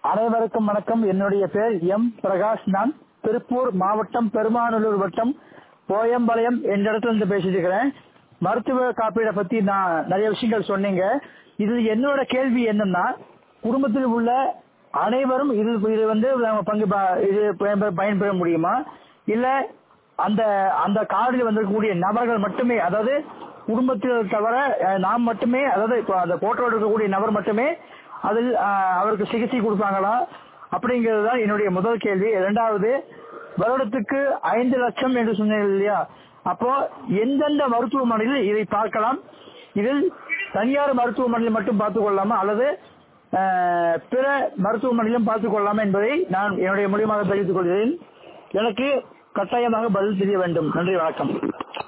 அனைவருக்கும் வணக்கம் என்னுடைய பேர் எம் பிரகாஷ் நான் திருப்பூர் மாவட்டம் பெருமாநல்லூர் வட்டம் போயம்பாளையம் என்ற இடத்துல இருந்து பேசிட்டு இருக்கிறேன் மருத்துவ காப்பீடை பத்தி நான் நிறைய விஷயங்கள் சொன்னீங்க இது என்னோட கேள்வி என்னன்னா குடும்பத்தில் உள்ள அனைவரும் இது இது வந்து நம்ம பங்கு ப- இது பயன்பெற பயன்பெற முடியுமா இல்ல அந்த அந்த கார்டில் வந்திருக்கக்கூடிய நபர்கள் மட்டுமே அதாவது குடும்பத்தில் தவிர அஹ், நாம் மட்டுமே அதாவது இப்போ அந்த போட்டோ இருக்கக்கூடிய நபர் மட்டுமே அதில் அஹ், அவருக்கு சிகிச்சை கொடுப்பாங்களா அப்படிங்கிறது தான் என்னுடைய முதல் கேள்வி இரண்டாவது வருடத்துக்கு ஐந்து லட்சம் என்று சொன்னீங்க இல்லையா அப்போ எந்தெந்த மருத்துவமனையில் இதை பார்க்கலாம் இதில் தனியார் மருத்துவமனையில் மட்டும் பார்த்துக் கொள்ளலாமா அல்லது அஹ், பிற மருத்துவமனையிலும் பார்த்துக் கொள்ளலாமா என்பதை நான் என்னுடைய மூலியமாக தெரிவித்துக் கொள்கிறேன் எனக்கு கட்டாயமாக பதில் தெரிய வேண்டும் நன்றி வணக்கம்